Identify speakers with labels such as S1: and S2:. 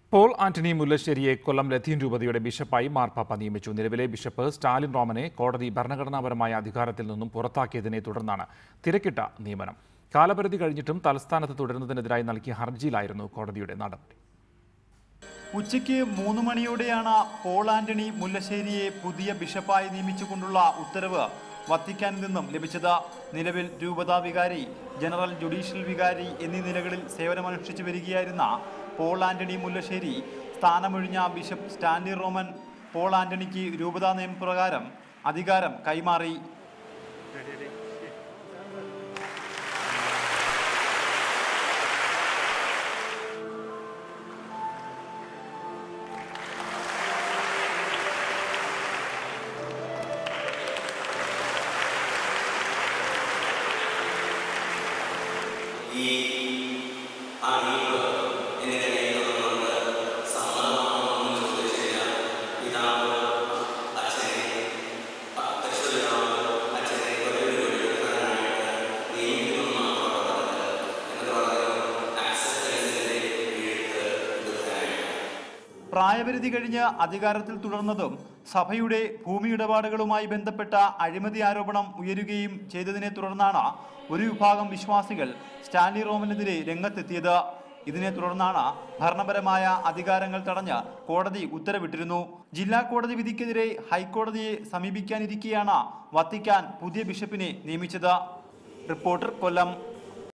S1: Paul Antony മുല്ലശ്ശേരിയെ കൊല്ലം ലത്തീൻ രൂപതയുടെ ബിഷപ്പായി മാർപ്പാപ്പ നിയമിച്ചു നിലവിലെ ബിഷപ്പ് സ്റ്റാലിൻ റോമനെ കോടതി ഭരണഘടനാപരമായ അധികാരത്തിൽ നിന്നും പുറത്താക്കിയതിനെ തുടർന്നാണ് തിരക്കിട്ട നിയമനം കാലപരിധി കഴിഞ്ഞിട്ടും തലസ്ഥാനത്ത് തുടരുന്നതിനെതിരായി നൽകിയ ഹർജിയിലായിരുന്നു കോടതിയുടെ നടപടി
S2: ഉച്ചയ്ക്ക് മൂന്ന് മണിയോടെയാണ് പോൾ ആന്റണി മുല്ലശ്ശേരിയെ പുതിയ ബിഷപ്പായി നിയമിച്ചുകൊണ്ടുള്ള ഉത്തരവ് വത്തിക്കാനിൽ നിന്നും ലഭിച്ചത് നിലവിൽ രൂപതാ വികാരി ജനറൽ ജുഡീഷ്യൽ വികാരി എന്നീ നിലകളിൽ സേവനമനുഷ്ഠിച്ചു വരികയായിരുന്ന പോൾ ആന്റണി മുല്ലശ്ശേരി സ്ഥാനമൊഴിഞ്ഞ ബിഷപ്പ് സ്റ്റാൻലി റോമൻ പോൾ ആന്റണിക്ക് രൂപതാ നിയമപ്രകാരം അധികാരം കൈമാറി പ്രായപരിധി കഴിഞ്ഞ് അധികാരത്തിൽ തുടർന്നതും സഭയുടെ ഭൂമി ഇടപാടുകളുമായി ബന്ധപ്പെട്ട അഴിമതി ആരോപണം ഉയരുകയും ചെയ്തതിനെ തുടർന്നാണ് ഒരു വിഭാഗം വിശ്വാസികൾ സ്റ്റാൻലി റോമനെതിരെ രംഗത്തെത്തിയത് ഇതിനെ തുടർന്നാണ് ഭരണപരമായ അധികാരങ്ങൾ തടഞ്ഞ് കോടതി ഉത്തരവിട്ടിരുന്നു ജില്ലാ കോടതി വിധിക്കെതിരെ ഹൈക്കോടതിയെ സമീപിക്കാനിരിക്കെയാണ് വത്തിക്കാൻ പുതിയ ബിഷപ്പിനെ നിയമിച്ചത് റിപ്പോർട്ടർ കൊല്ലം